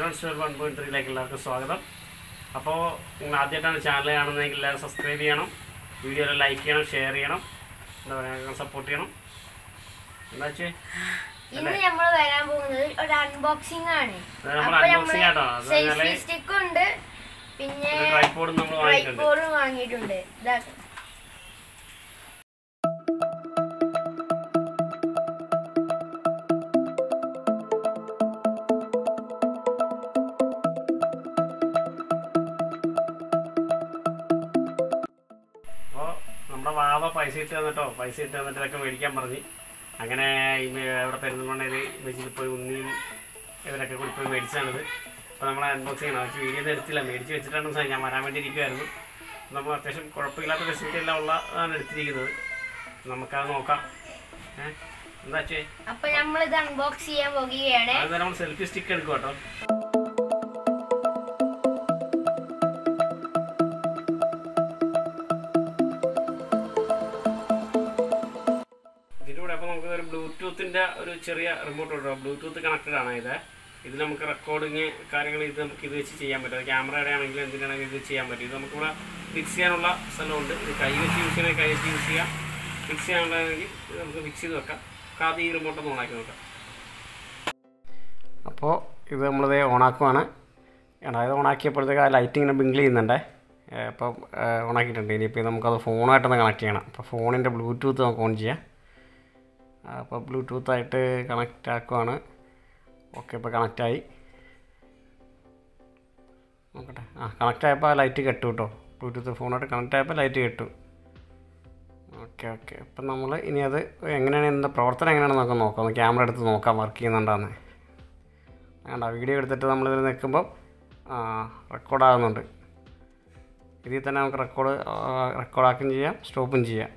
Zero seven one point ത്രീയിലേക്ക് എല്ലാവർക്കും സ്വാഗതം അപ്പോൾ നിങ്ങൾ ആദ്യമായിട്ടാണ് ചാനൽ കാണുന്നതെങ്കിൽ എല്ലാവരും സബ്സ്ക്രൈബ് ചെയ്യണം വീഡിയോ ലൈക്ക് ചെയ്യണം ഷെയർ ചെയ്യണം എന്താ പറയുക സപ്പോർട്ട് ചെയ്യണം എന്താ വെച്ചേ ഇന്ന് നമ്മൾ വരാൻ പോകുന്നത് ഒരു അൺബോക്സിംഗ് ആണ് അത് നമ്മൾ unboxing ആട്ടോ. അത് സെൽഫി പറഞ്ഞാല് സ്റ്റിക്ക് ഉണ്ട് പിന്നെ ട്രൈപ്പോഡും നമ്മൾ വാങ്ങിയിട്ടുണ്ട് ട്രൈപ്പോഡും വാങ്ങിയിട്ടുണ്ട് ഇതാ അപ്പോൾ നമ്മുടെ വാവ പൈസ ഇട്ട് തന്നിട്ടോ പൈസ ഇട്ട് തന്നിട്ട് ഇതൊക്കെ മേടിക്കാൻ പറഞ്ഞ് അങ്ങനെ ഈ മേ- ഇവിടെ പെരുന്തൽമണ്ണയിൽ ഇമേജിൽ പോയി ഉണ്ണിയും ഇവരൊക്കെ കൂടി പോയി മേടിച്ചാണിത് അപ്പോൾ നമ്മൾ അൺബോക്സ് ചെയ്യണം അവർക്ക് വീഡിയോ ഒന്നും എടുത്തില്ല മേടിച്ച് വെച്ചിട്ടാണ് സാർ ഞാൻ വരാൻ വേണ്ടി ഇരിക്കുമായിരുന്നു നമ്മൾ അത്യാവശ്യം കുഴപ്പമില്ലാത്ത ഫെസിലിറ്റി എല്ലാം ഉള്ള ആണ് എടുത്തിരിക്കുന്നത് നമുക്കത് നോക്കാം ഏഹ് എന്താ ചേ അപ്പൊ നമ്മൾ ഇത് അൺബോക്സ് ചെയ്യാൻ പോകുകയാണ് അത് നമ്മൾ സെൽഫി സ്റ്റിക്ക് എടുക്കും കേട്ടോ ഇതിൻ്റെ കൂടെ അപ്പോൾ നമുക്ക് ഒരു ബ്ലൂടൂത്തിൻ്റെ ഒരു ചെറിയ റിമോട്ട് ഉണ്ട് ബ്ലൂടൂത്ത് കണക്റ്റഡ് ആണ് ഇത് ഇത് നമുക്ക് റെക്കോർഡിങ് കാര്യങ്ങൾ ഇത് നമുക്ക് ഇത് വെച്ച് ചെയ്യാൻ പറ്റും അത് ക്യാമറയുടെ ആണെങ്കിലും എന്തിനാണെങ്കിലും ഇത് ചെയ്യാൻ പറ്റും ഇത് നമുക്കിവിടെ ഫിക്സ് ചെയ്യാനുള്ള സ്ഥലമുണ്ട് ഇത് കൈ വെച്ച് യൂസ് ചെയ്യണമെങ്കിൽ കൈ വെച്ച് യൂസ് ചെയ്യാം ഫിക്സ് ചെയ്യാനുള്ളതെങ്കിൽ ഇത് നമുക്ക് ഫിക്സ് ചെയ്ത് വെക്കാം നമുക്ക് ആദ്യം ഈ റിമോട്ട് ഒന്ന് ഓണാക്കി നോക്കാം അപ്പോൾ ഇത് നമ്മളിത് ഓണാക്കുവാണ് അതായത് ഓണാക്കിയപ്പോഴത്തേക്ക് ആ ലൈറ്റ് ഇങ്ങനെ ബിങ്കിൾ ചെയ്യുന്നുണ്ടേ അപ്പോൾ ഓണാക്കിയിട്ടുണ്ട് ഇനിയിപ്പോൾ നമുക്കത് ഫോണായിട്ടൊന്ന് കണക്ട് ചെയ്യണം അപ്പോൾ ഫോണിൻ്റെ ബ്ലൂടൂത്ത് നമുക്ക് ഓൺ ചെയ്യാം അപ്പോൾ ബ്ലൂടൂത്തായിട്ട് കണക്റ്റ് ആക്കുവാണ് ഓക്കെ ഇപ്പോൾ കണക്റ്റായി നോക്കട്ടെ ആ കണക്റ്റ് ആയപ്പോൾ ആ ലൈറ്റ് കെട്ടു കേട്ടോ ബ്ലൂടൂത്ത് ഫോണായിട്ട് കണക്റ്റ് ആയപ്പോൾ ലൈറ്റ് കെട്ടു ഓക്കെ ഓക്കെ അപ്പം നമ്മൾ ഇനി അത് എങ്ങനെയാണ് എന്താ പ്രവർത്തനം എങ്ങനെയാണെന്ന് നമുക്ക് നോക്കാം ഒന്ന് ക്യാമറ എടുത്ത് നോക്കാം വർക്ക് ചെയ്യുന്നുണ്ടാന്ന് വേണ്ട വീഡിയോ എടുത്തിട്ട് നമ്മളിതിൽ നിൽക്കുമ്പോൾ റെക്കോർഡാകുന്നുണ്ട് ഇതിൽ തന്നെ നമുക്ക് റെക്കോർഡ് റെക്കോർഡാക്കുകയും ചെയ്യാം സ്റ്റോപ്പും ചെയ്യാം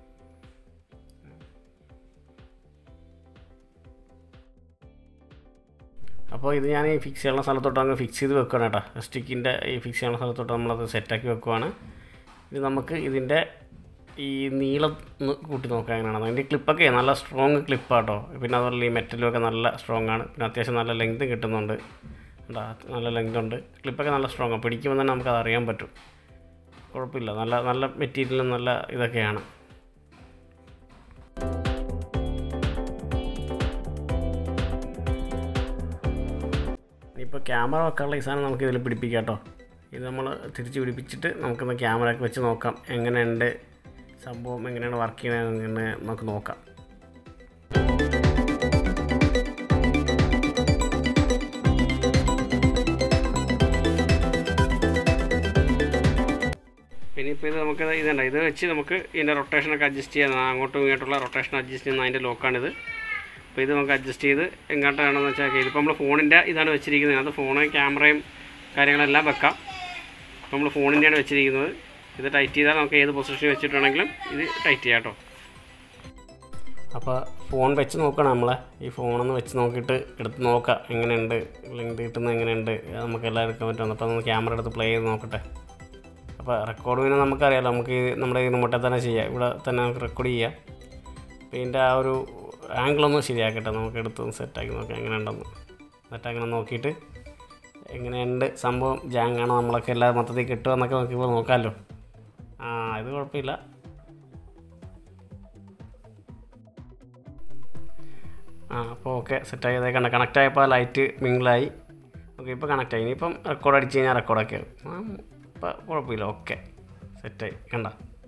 അപ്പോൾ ഇത് ഞാൻ ഈ ഫിക്സ് ചെയ്യുന്ന സ്ഥലത്തോട്ട് അങ്ങ് ഫിക്സ് ചെയ്ത് വെക്കുകയാണ് കേട്ടോ സ്റ്റിക്കിൻ്റെ ഈ ഫിക്സ് ചെയ്യുന്ന സ്ഥലത്തോട്ട് നമ്മളത് സെറ്റാക്കി വെക്കുവാണ് ഇത് നമുക്ക് ഇതിൻ്റെ ഈ നീളം ഒന്ന് കൂട്ടി നോക്കാം എങ്ങനെയാണ് അതിൻ്റെ ക്ലിപ്പൊക്കെ നല്ല സ്ട്രോങ് ക്ലിപ്പാട്ടോ പിന്നെ അതുപോലെ ഈ മെറ്റലും ഒക്കെ നല്ല സ്ട്രോങ് ആണ് പിന്നെ അത്യാവശ്യം നല്ല ലെങ്ത് കിട്ടുന്നുണ്ട് എന്താ നല്ല ലെങ്ത് ഉണ്ട് ക്ലിപ്പൊക്കെ നല്ല സ്ട്രോങ് ആണ് പിടിക്കുമ്പോൾ തന്നെ നമുക്കത് അറിയാൻ പറ്റും കുഴപ്പമില്ല നല്ല നല്ല മെറ്റീരിയലും നല്ല ഇതൊക്കെയാണ് ഇപ്പോൾ ക്യാമറ വെക്കാനുള്ള ഈ സാധനം നമുക്ക് ഇതിൽ പിടിപ്പിക്കാം കേട്ടോ ഇത് നമ്മൾ തിരിച്ച് പിടിപ്പിച്ചിട്ട് നമുക്കൊന്ന് ക്യാമറ ഒക്കെ വെച്ച് നോക്കാം എങ്ങനെയുണ്ട് സംഭവം എങ്ങനെയാണ് വർക്ക് ചെയ്യണമെന്ന് നമുക്ക് നോക്കാം പിന്നെ ഇപ്പോൾ ഇത് നമുക്ക് ഇതുണ്ട് ഇത് വെച്ച് നമുക്ക് ഇതിൻ്റെ റൊട്ടേഷനൊക്കെ അഡ്ജസ്റ്റ് ചെയ്യാൻ അങ്ങോട്ടും ഇങ്ങോട്ടുള്ള റൊട്ടേഷൻ അഡ്ജസ്റ്റ് ചെയ്യുന്ന അതിൻ്റെ ലോക്കാണിത് അപ്പോൾ ഇത് നമുക്ക് അഡ്ജസ്റ്റ് ചെയ്ത് എങ്ങോട്ടാണെന്ന് വെച്ചാൽ ഇതിപ്പോൾ നമ്മൾ ഫോണിൻ്റെ ഇതാണ് വെച്ചിരിക്കുന്നത് അത് ഫോണ് ക്യാമറയും കാര്യങ്ങളെല്ലാം വെക്കാം അപ്പോൾ നമ്മൾ ഫോണിൻ്റെയാണ് വെച്ചിരിക്കുന്നത് ഇത് ടൈറ്റ് ചെയ്താൽ നമുക്ക് ഏത് പൊസിഷനിൽ വെച്ചിട്ടുണ്ടെങ്കിലും ഇത് ടൈറ്റ് ചെയ്യാം കേട്ടോ അപ്പോൾ ഫോൺ വെച്ച് നോക്കണം നമ്മൾ ഈ ഫോണൊന്ന് വെച്ച് നോക്കിയിട്ട് എടുത്ത് നോക്കാം എങ്ങനെയുണ്ട് ലിങ്ക് കിട്ടുന്നത് എങ്ങനെയുണ്ട് അത് നമുക്ക് എല്ലാം എടുക്കാൻ പറ്റും അപ്പോൾ നമ്മൾ ക്യാമറ എടുത്ത് പ്ലേ ചെയ്ത് നോക്കട്ടെ അപ്പോൾ റെക്കോർഡ് പിന്നെ നമുക്കറിയാലോ നമുക്ക് ഈ നമ്മുടെ ഈ റിമോട്ടിൽ തന്നെ ചെയ്യാം ഇവിടെ തന്നെ നമുക്ക് റെക്കോർഡ് ചെയ്യാം അപ്പോൾ ഇതിൻ്റെ ആ ഒരു ആംഗിളൊന്ന് ശരിയാക്കട്ടെ നമുക്ക് എടുത്തൊന്ന് സെറ്റാക്കി നോക്കാം എങ്ങനെ ഉണ്ടെന്ന് എന്നിട്ട് അങ്ങനെ നോക്കിയിട്ട് എങ്ങനെയുണ്ട് സംഭവം ജാങ്ങാണോ നമ്മളൊക്കെ എല്ലാം മൊത്തത്തിൽ കിട്ടുമോ എന്നൊക്കെ നോക്കിയപ്പോൾ നോക്കാമല്ലോ ആ ഇത് കുഴപ്പമില്ല ആ അപ്പോൾ ഓക്കെ സെറ്റായി ഇതേക്കണ്ട കണക്റ്റ് ആയപ്പോൾ ലൈറ്റ് മിങ്കിളായി ഓക്കെ ഇപ്പോൾ കണക്റ്റ് ആയി ഇനിയിപ്പം റെക്കോർഡ് അടിച്ച് കഴിഞ്ഞാൽ റെക്കോർഡൊക്കെ ആവും ആ ഇപ്പം കുഴപ്പമില്ല ഓക്കെ സെറ്റായി കണ്ട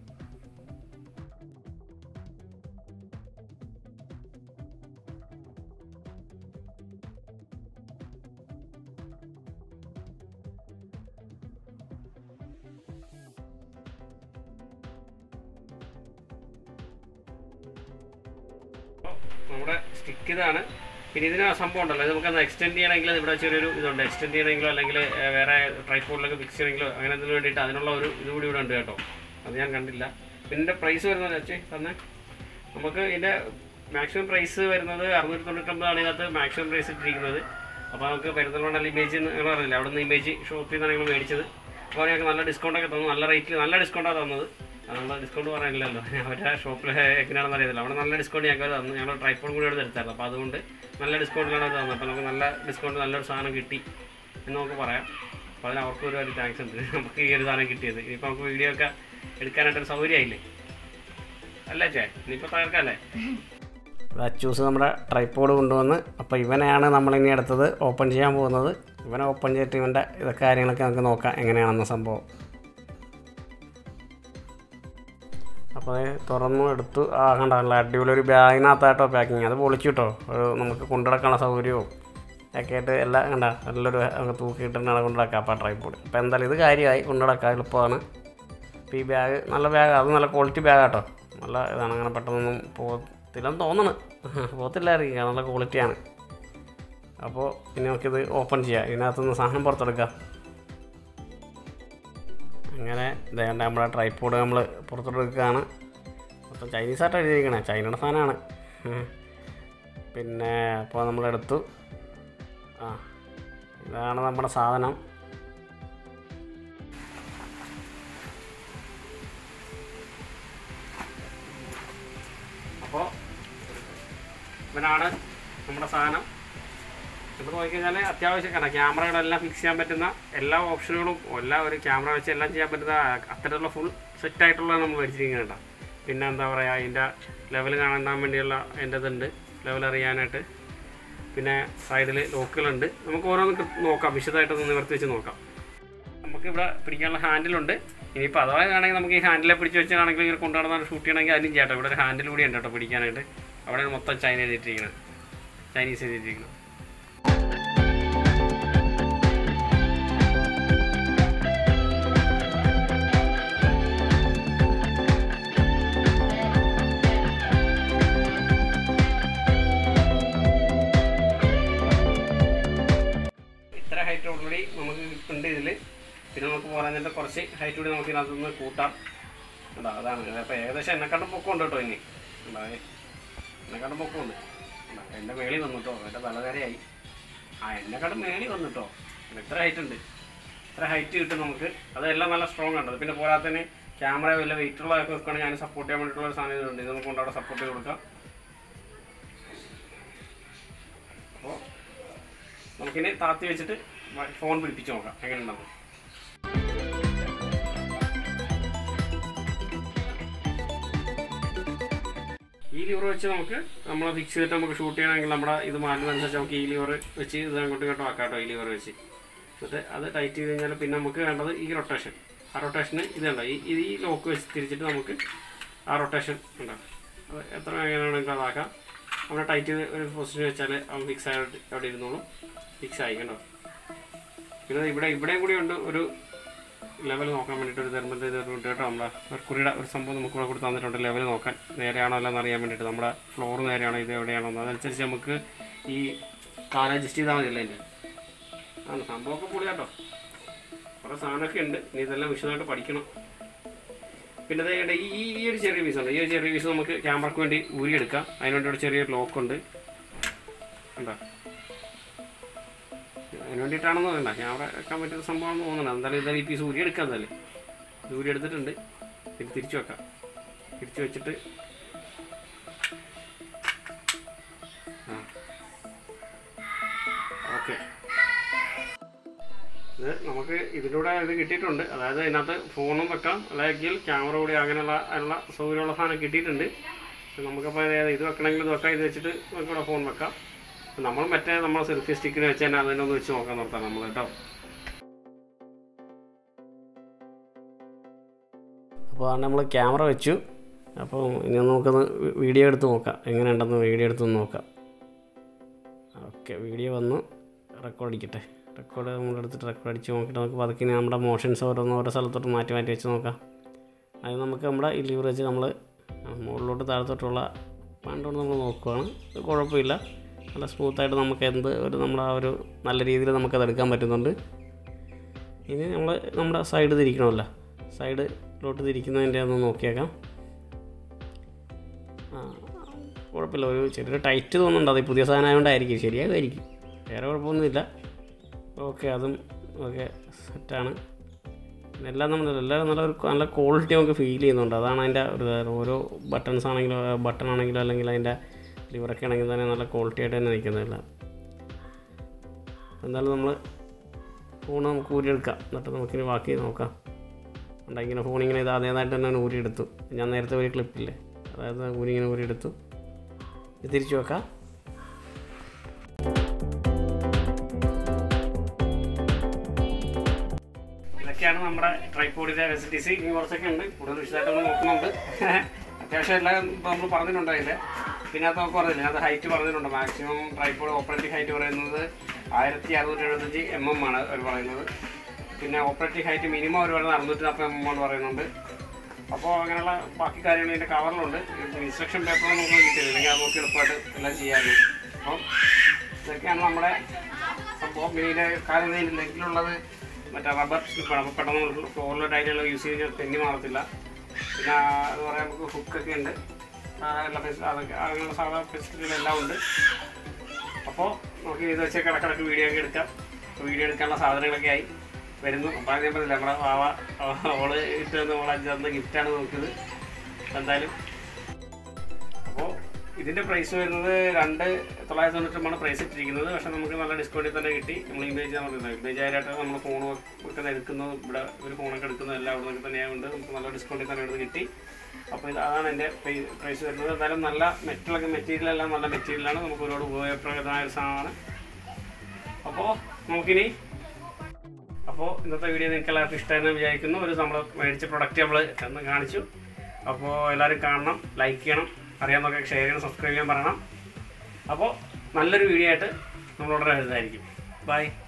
നമ്മുടെ സ്റ്റിക്ക് ഇതാണ് പിന്നെ ഇതിന് സംഭവം ഉണ്ടല്ലോ ഇത് നമുക്കൊന്ന് എക്സ്റ്റെൻഡ് ചെയ്യണമെങ്കിൽ ഇവിടെ ചെറിയൊരു ഇതുണ്ട് എക്സ്റ്റെൻഡ് ചെയ്യണമെങ്കിലോ അല്ലെങ്കിൽ ഏഹ്, വേറെ ട്രൈപ്പോഡിലൊക്കെ ഫിക്സ് ചെയ്യണമെങ്കിലോ അങ്ങനെ എന്തിനു വേണ്ടിയിട്ട് അതിനുള്ള ഒരു ഇത് കൂടി ഇവിടെ ഉണ്ട് കേട്ടോ അത് ഞാൻ കണ്ടില്ല പിന്നെ ഇതിൻ്റെ പ്രൈസ് വരുന്നത് അച്ഛേ തന്നെ നമുക്ക് ഇതിൻ്റെ മാക്സിമം പ്രൈസ് വരുന്നത് അറുന്നൂറ്റി തൊണ്ണൂറ്റൊമ്പതാണ് ഇതിനകത്ത് മാക്സിമം പ്രൈസ് ഇട്ടിരിക്കുന്നത് അപ്പോൾ നമുക്ക് പെരുന്തൽമണ്ണ ഇമേജ് നിങ്ങൾ പറഞ്ഞില്ല അവിടെ നിന്ന് ഇമേജ് ഷോപ്പിൽ നിന്നാണ് ഞങ്ങൾ മേടിച്ചത് അപ്പോൾ ഞങ്ങൾക്ക് നല്ല ഡിസ്കൗണ്ട് ഒക്കെ തന്നു നല്ല റേറ്റിൽ നല്ല ഡിസ്കൗണ്ടാണ് തന്നത് നമ്മൾ ഡിസ്കൗണ്ട് പറയാനില്ലല്ലോ അവരുടെ ഷോപ്പിൽ എങ്ങനെയാണെന്ന് അറിയത്തില്ല അവിടെ നല്ല ഡിസ്കൗണ്ട് ഞങ്ങൾക്ക് തന്നു ഞങ്ങൾ ട്രൈഫോൺ കൂടി അവിടെ എടുത്തായിരുന്നു അപ്പോൾ അതുകൊണ്ട് നല്ല ഡിസ്കൗണ്ടിലാണ് അത് തന്നത് അപ്പോൾ നമുക്ക് നല്ല ഡിസ്കൗണ്ട് നല്ലൊരു സാധനം കിട്ടി എന്ന് നമുക്ക് പറയാം അപ്പോൾ അതിന് അവർക്ക് ഒരുപാട് താങ്ക്സ് ഉണ്ട് നമുക്ക് ഈ ഒരു സാധനം കിട്ടിയത് ഇനിയിപ്പോൾ നമുക്ക് വീഡിയോ ഒക്കെ എടുക്കാനായിട്ടൊരു സൗകര്യമായില്ലേ അല്ലേ ചേ ഇനിയിപ്പോൾ തകർക്കല്ലേ അച്ചൂസ് നമ്മുടെ ട്രൈപ്പോഡ് കൊണ്ടുവന്ന് അപ്പോൾ ഇവനെയാണ് നമ്മളിനി അടുത്തത് ഓപ്പൺ ചെയ്യാൻ പോകുന്നത് ഇവനെ ഓപ്പൺ ചെയ്തിട്ട് ഇവൻ്റെ ഇതൊക്കെ കാര്യങ്ങളൊക്കെ നമുക്ക് നോക്കാം എങ്ങനെയാണെന്ന സംഭവം അപ്പോൾ അത് തുറന്നു എടുത്തു ആ കണ്ട നല്ല അടിപൊളി ഒരു ബാഗിനകത്തായിട്ടോ പാക്കിങ് അത് പൊളിച്ചു കിട്ടോ ഒരു നമുക്ക് കൊണ്ടുനടക്കാനുള്ള സൗകര്യവും ഒക്കെ ആയിട്ട് എല്ലാം കണ്ട നല്ലൊരു നമുക്ക് തൂക്കിയിട്ടാണ് കൊണ്ടുനടക്കാം അപ്പോൾ ട്രൈപ്പോഡ് അപ്പോൾ എന്തായാലും ഇത് കാര്യമായി കൊണ്ടുനടക്കാൻ എളുപ്പമാണ് അപ്പോൾ ഈ ബാഗ് നല്ല ബാഗ് അത് നല്ല ക്വാളിറ്റി ബാഗാട്ടോ നല്ല ഇതാണ് അങ്ങനെ പെട്ടെന്നൊന്നും പോകത്തില്ലെന്ന് തോന്നണ് പോകത്തില്ലായിരിക്കും നല്ല ക്വാളിറ്റിയാണ് അപ്പോൾ ഇനി നമുക്കിത് ഓപ്പൺ ചെയ്യാം ഇതിനകത്തുനിന്ന് സാധനം പുറത്തെടുക്കാം അങ്ങനെ ഇതേണ്ട നമ്മുടെ ട്രൈപ്പോഡ് നമ്മൾ പുറത്തെടുക്കുകയാണ് മൊത്തം ചൈനീസായിട്ട് എഴുതിയിരിക്കണേ ചൈനയുടെ സാധനമാണ് ഉം. പിന്നെ അപ്പോൾ നമ്മളെടുത്തു ആ ഇതാണ് നമ്മുടെ സാധനം അപ്പോൾ ഇവനാണ് നമ്മുടെ സാധനം ഇപ്പോൾ നോക്കിക്കഴിഞ്ഞാൽ അത്യാവശ്യം കാരണം ക്യാമറകളെല്ലാം ഫിക്സ് ചെയ്യാൻ പറ്റുന്ന എല്ലാ ഓപ്ഷനുകളും എല്ലാം ഒരു ക്യാമറ വെച്ച് എല്ലാം ചെയ്യാൻ പറ്റുന്ന അത്തരത്തിലുള്ള ഫുൾ സെറ്റ് ആയിട്ടുള്ള നമ്മൾ മേടിച്ചിരിക്കുന്നുണ്ട് പിന്നെ എന്താ പറയുക അതിൻ്റെ ലെവൽ കാണാൻ വേണ്ടിയുള്ള അതിൻ്റെ ഇതുണ്ട് ലെവൽ അറിയാനായിട്ട് പിന്നെ സൈഡിൽ ലോക്കുകളുണ്ട് നമുക്ക് ഓരോന്ന് നോക്കാം വിശദമായിട്ടൊന്ന് നിവർത്തി വെച്ച് നോക്കാം നമുക്ക് ഇവിടെ പിടിക്കാനുള്ള ഹാൻഡിലുണ്ട് ഇനിയിപ്പോൾ അഥവാ ആണെങ്കിൽ നമുക്ക് ഈ ഹാൻഡിലെ പിടിച്ച് വെച്ചാണെങ്കിൽ ഇങ്ങനെ കൊണ്ടുനടന്നാൽ ഷൂട്ട് ചെയ്യണമെങ്കിൽ അതിനും ചേട്ടാ ഇവിടെ ഒരു ഹാൻഡിൽ കൂടി ഉണ്ട് കേട്ടോ പിടിക്കാനായിട്ട് അവിടെ മൊത്തം ചൈന എഴുതിയിട്ടിരിക്കുന്നത് ചൈനീസ് എഴുതിയിട്ടിരിക്കുന്നത് ഇത്ര ഹൈറ്റ് ഓൾറെഡി നമുക്ക് ഉണ്ട് ഇതിൽ പിന്നെ നമുക്ക് പോരാഞ്ഞിട്ട് കുറച്ച് ഹൈറ്റ് കൂടി നമുക്ക് ഇതിനകത്തുനിന്ന് കൂട്ടാം ഉണ്ടാ അതാണ് അപ്പോൾ ഏകദേശം എന്നെക്കാട്ടും പൊക്കമുണ്ട് കേട്ടോ ഇനി ഉണ്ടാവേ എന്നെക്കാട്ടും പൊക്കമുണ്ട് ഉണ്ടാ, എൻ്റെ മേളിൽ വന്നു കേട്ടോ എൻ്റെ തലവേരയായി ആ എന്നെക്കാട്ടും മേളിൽ വന്നു കേട്ടോ ഇത്ര ഹൈറ്റ് ഉണ്ട് ഇത്ര ഹൈറ്റ് കിട്ടും നമുക്ക് അതെല്ലാം നല്ല സ്ട്രോങ് ഉണ്ട് പിന്നെ പോരാത്തതിന് ക്യാമറ വല്ല വെയിറ്റ് ഉള്ളതൊക്കെ വെക്കുകയാണെങ്കിൽ ഞാൻ സപ്പോർട്ട് ചെയ്യാൻ വേണ്ടിയിട്ടുള്ള ഒരു സാധനം ഇതുണ്ട് ഇത് നമുക്ക് കൊണ്ട് അവിടെ സപ്പോർട്ട് ചെയ്ത് കൊടുക്കാം അപ്പോൾ നമുക്കിനി താത്തി വെച്ചിട്ട് ഫോൺ പിടിപ്പിച്ച് നോക്കാം എങ്ങനെയുണ്ടാവും ഈ ലിവർ വെച്ച് നമുക്ക് നമ്മൾ ഫിക്സ് ചെയ്തിട്ട് നമുക്ക് ഷൂട്ട് ചെയ്യണമെങ്കിൽ നമ്മുടെ ഇത് മാറ്റുന്നതനുസരിച്ച് നമുക്ക് ഈ ലിവർ വെച്ച് ഇത് അങ്ങോട്ടും ഇങ്ങോട്ടും ആക്കാട്ടോ ഈ ലിവർ വെച്ച് എന്നിട്ട് അത് ടൈറ്റ് ചെയ്ത് കഴിഞ്ഞാൽ പിന്നെ നമുക്ക് വേണ്ടത് ഈ റൊട്ടേഷൻ ആ റൊട്ടേഷന് ഇത് കണ്ടോ ഈ ഇത് ഈ ലോക്ക് വെച്ച് തിരിച്ചിട്ട് നമുക്ക് ആ റൊട്ടേഷൻ ഉണ്ടോ അത് എത്ര എങ്ങനെയാണെങ്കിൽ അതാക്കാം നമ്മൾ ടൈറ്റ് ചെയ്ത് ഒരു പൊസിഷൻ വെച്ചാൽ അവൻ ഫിക്സ് ആയിട്ട് അവിടെ ഇരുന്നോളും ഫിക്സ് ആയി കണ്ടോ പിന്നെ ഇവിടെ ഇവിടെയും കൂടി ഉണ്ട് ഒരു ലെവൽ നോക്കാൻ വേണ്ടിയിട്ട് ഒരു തെർമൽ ചെയ്തിട്ടുണ്ട് കേട്ടോ നമ്മുടെ മെർക്കുറിയുടെ ഒരു സംഭവം നമുക്ക് ഇവിടെ കൊടുത്ത് തന്നിട്ടുണ്ട് ലെവൽ നോക്കാൻ നേരെയാണോ അല്ലെന്ന് അറിയാൻ വേണ്ടിയിട്ട് നമ്മുടെ ഫ്ലോർ നേരെയാണോ ഇത് എവിടെയാണോ എന്ന് അതനുസരിച്ച് നമുക്ക് ഈ കാല അഡ്ജസ്റ്റ് ചെയ്താൽ മതിയല്ലേ അതിൻ്റെ ആണ് സംഭവമൊക്കെ പൊളി കേട്ടോ കുറേ സാധനമൊക്കെ ഉണ്ട് ഇനി ഇതെല്ലാം വിശദമായിട്ട് പഠിക്കണം പിന്നെ ദേ ഇവിടെ ഈ ഈ ഒരു ചെറിയ പീസ് ഉണ്ട് ഈ ഒരു ചെറിയ പീസ് നമുക്ക് ക്യാമറയ്ക്ക് വേണ്ടി ഊരിയെടുക്കാം അതിനുവേണ്ടി ഒരു ചെറിയൊരു ലോക്ക് ഉണ്ട് ഉണ്ടോ അതിന് വേണ്ടിയിട്ടാണെന്ന് വേണ്ട ക്യാമറ വെക്കാൻ പറ്റുന്ന സംഭവമാണെന്ന് തോന്നുന്നത് എന്തായാലും ഇതായാലും ഈ പീസ് ഊരി എടുക്കാം എന്തായാലും ഇത് ഊരി എടുത്തിട്ടുണ്ട് ഇത് തിരിച്ചു വെക്കാം തിരിച്ചു വെച്ചിട്ട് ആ ഓക്കെ ഇത് നമുക്ക് ഇതിലൂടെ ഇത് കിട്ടിയിട്ടുണ്ട് അതായത് ഇതിനകത്ത് ഫോണും വെക്കാം അല്ലെങ്കിൽ ക്യാമറ കൂടി അങ്ങനെയുള്ള അതിനുള്ള സൗകര്യമുള്ള സാധനം കിട്ടിയിട്ടുണ്ട് നമുക്കപ്പോൾ അതായത് ഇത് വെക്കണമെങ്കിൽ ഇത് വെക്കാം ഇത് വെച്ചിട്ട് നമുക്കിവിടെ ഫോൺ വെക്കാം നമ്മൾ മറ്റേ നമ്മൾ സെൽഫി സ്റ്റിക്കിന് വെച്ച് തന്നെ അതിനൊന്ന് വെച്ച് നോക്കാൻ നിർത്താം നമ്മൾ കേട്ടോ അപ്പോൾ അതാണ് നമ്മൾ ക്യാമറ വെച്ചു അപ്പോൾ ഇനി നമുക്കൊന്ന് വീഡിയോ എടുത്ത് നോക്കാം എങ്ങനെയുണ്ടെന്ന് വീഡിയോ എടുത്ത് നോക്കാം ഓക്കെ വീഡിയോ വന്നു റെക്കോർഡ് അടിക്കട്ടെ റെക്കോർഡ് നമ്മൾ എടുത്തിട്ട് റെക്കോർഡ് അടിച്ച് നോക്കിയിട്ട് നമുക്ക് പതുക്കെ ഇനി നമ്മുടെ മോഷൻസ് ഓരോന്ന് ഓരോ സ്ഥലത്തോട്ട് മാറ്റി മാറ്റി വെച്ച് നോക്കാം അത് നമുക്ക് നമ്മുടെ ഈ ലിവർ വെച്ച് നമ്മൾ മുകളിലോട്ട് താഴത്തോട്ടുള്ള പാണ്ടോട് നമ്മൾ നോക്കുവാണ് അത് കുഴപ്പമില്ല നല്ല സ്മൂത്തായിട്ട് നമുക്ക് എന്ത് ഒരു നമ്മുടെ ആ ഒരു നല്ല രീതിയിൽ നമുക്കത് എടുക്കാൻ പറ്റുന്നുണ്ട് ഇനി നമ്മൾ നമ്മുടെ സൈഡ് തിരിക്കണമല്ലോ സൈഡിലോട്ട് തിരിക്കുന്നതിൻ്റെ ഒന്ന് നോക്കിയേക്കാം ആ കുഴപ്പമില്ല ഒരു ചെറിയൊരു ടൈറ്റ് തോന്നുന്നുണ്ട് അത് ഈ പുതിയ സാധനം ആയതുകൊണ്ടായിരിക്കും ശരിയാകുമായിരിക്കും വേറെ കുഴപ്പമൊന്നുമില്ല ഓക്കെ അതും ഓക്കെ സെറ്റാണ് എല്ലാം നമ്മൾ എല്ലാം നല്ല ഒരു നല്ല ക്വാളിറ്റി നമുക്ക് ഫീൽ ചെയ്യുന്നുണ്ട് അതാണ് അതിൻ്റെ ഒരു കാര്യം. ഓരോ ബട്ടൺസ് ആണെങ്കിലും ബട്ടൺ ആണെങ്കിലും അല്ലെങ്കിൽ അതിൻ്റെ ലിവറൊക്കെ ആണെങ്കിൽ തന്നെ നല്ല ക്വാളിറ്റി ആയിട്ട് തന്നെ നിൽക്കുന്നതെല്ലാം എന്തായാലും നമ്മൾ ഫോൺ നമുക്ക് ഊരിയെടുക്കാം എന്നിട്ട് നമുക്കിനി ബാക്കി നോക്കാം ഉണ്ട് ഇങ്ങനെ ഫോൺ ഇങ്ങനെ ഇത് അതേതായിട്ട് തന്നെ ഞാൻ ഊരിയെടുത്തു ഞാൻ നേരത്തെ ഒരു ക്ലിപ്പില്ലേ അതായത് ഊരിങ്ങനെ ഊരിയെടുത്തു ഇത് തിരിച്ചു വെക്കാം ഇതൊക്കെയാണ് നമ്മുടെ ട്രൈപ്പോഡിൻ്റെ ഫെസിലിറ്റീസ് ഇനി കുറച്ചൊക്കെ ഉണ്ട് കൂടുതൽ വിശദമായിട്ടൊന്ന് നോക്കുന്നുണ്ട് അത്യാവശ്യം എല്ലാം ഇപ്പോൾ നമ്മൾ പറഞ്ഞിട്ടുണ്ട് അതിൽ പിന്നെ അത് നമുക്ക് പറഞ്ഞില്ല അത് ഹൈറ്റ് പറഞ്ഞിട്ടുണ്ട് മാക്സിമം ട്രൈപ്പോഡ് ഓപ്പറേറ്റിംഗ് ഹൈറ്റ് പറയുന്നത് ആയിരത്തി അറുന്നൂറ്റി എഴുപത്തഞ്ച് എം എം ആണ് അവർ പറയുന്നത് പിന്നെ ഓപ്പറേറ്റിംഗ് ഹൈറ്റ് മിനിമം അവർ പറയുന്നത് അറുന്നൂറ്റി നാൽപ്പത് എം എം ആണ് പറയുന്നുണ്ട് അപ്പോൾ അങ്ങനെയുള്ള ബാക്കി കാര്യങ്ങൾ ഇതിൻ്റെ കവറിലുണ്ട് ഇൻസ്ട്രക്ഷൻ പേപ്പർ നമുക്ക് കിട്ടിയില്ല അല്ലെങ്കിൽ അത് നോക്കി എളുപ്പമായിട്ട് എല്ലാം ചെയ്യാറുണ്ട് അപ്പം ഇതൊക്കെയാണ് നമ്മുടെ സംഭവം പിന്നെ ഇതിൻ്റെ കാര്യം ലെഗിലുള്ളത് മറ്റേ റബ്ബർ സ്ലിപ്പാണ് അപ്പോൾ പെട്ടെന്ന് ഫ്ലോറിലെ ടൈലുകൾ യൂസ് ചെയ്ത് തെന്നി മാറത്തില്ല പിന്നെ എന്ന് പറയാൻ നമുക്ക് ഹുക്കൊക്കെ ഉണ്ട് ആ, എല്ലാ ഫെസിലിറ്റി അതൊക്കെ അങ്ങനെയുള്ള സാധാ ഫെസിലിറ്റികളെല്ലാം ഉണ്ട് അപ്പോൾ നമുക്ക് ഇത് വെച്ച് കിടക്കിടക്ക് വീഡിയോ ഒക്കെ എടുക്കാം വീഡിയോ എടുക്കാനുള്ള സാധനങ്ങളൊക്കെ ആയി വരുന്നു അപ്പോൾ ഞാൻ പറഞ്ഞില്ല നമ്മുടെ വാവ അവള് ഇട്ട് നമ്മൾ അഞ്ച് തന്ന ഗിഫ്റ്റാണ് നോക്കിയത് എന്തായാലും അപ്പോൾ ഇതിൻ്റെ പ്രൈസ് വരുന്നത് രണ്ട് തൊള്ളായിരത്തി തൊണ്ണൂറ്റൊമ്പതാണ് പ്രൈസ് ഇട്ടിരിക്കുന്നത് പക്ഷേ നമുക്ക് നല്ല ഡിസ്കൗണ്ടിൽ തന്നെ കിട്ടി നമ്മൾ ഇമേജ് പറയുന്നത് ഇമേജ് ആയിട്ട് നമ്മൾ ഫോൺ ഒക്കെ എടുക്കുന്നത് ഇവിടെ ഒരു ഫോണൊക്കെ എടുക്കുന്നത് എല്ലാം അവിടെ നിന്നൊക്കെ തന്നെയായതുകൊണ്ട് നമുക്ക് നല്ല ഡിസ്കൗണ്ടിൽ തന്നെ എടുത്ത് കിട്ടി അപ്പോൾ ഇത് അതാണ് എൻ്റെ പ്രൈസ് വരുന്നത് എന്തായാലും നല്ല മെറ്റലൊക്കെ മെറ്റീരിയൽ എല്ലാം നല്ല മെറ്റീരിയലാണ് നമുക്ക് ഒരുപാട് ഉപയോഗപ്രദമായ ഒരു സാധനമാണ് അപ്പോൾ നമുക്കിനി അപ്പോൾ ഇന്നത്തെ വീഡിയോ നിങ്ങൾക്ക് എല്ലാവർക്കും ഇഷ്ടമായെന്ന് വിചാരിക്കുന്നു ഒരു നമ്മൾ മേടിച്ച പ്രൊഡക്റ്റ് നമ്മൾ എന്ന് കാണിച്ചു അപ്പോൾ എല്ലാവരും കാണണം ലൈക്ക് ചെയ്യണം അറിയാവുന്നതൊക്കെ ഷെയർ ചെയ്യണം സബ്സ്ക്രൈബ് ചെയ്യാൻ പറയണം അപ്പോൾ നല്ലൊരു വീഡിയോ ആയിട്ട് നമ്മളോട് വരുന്നതായിരിക്കും ബൈ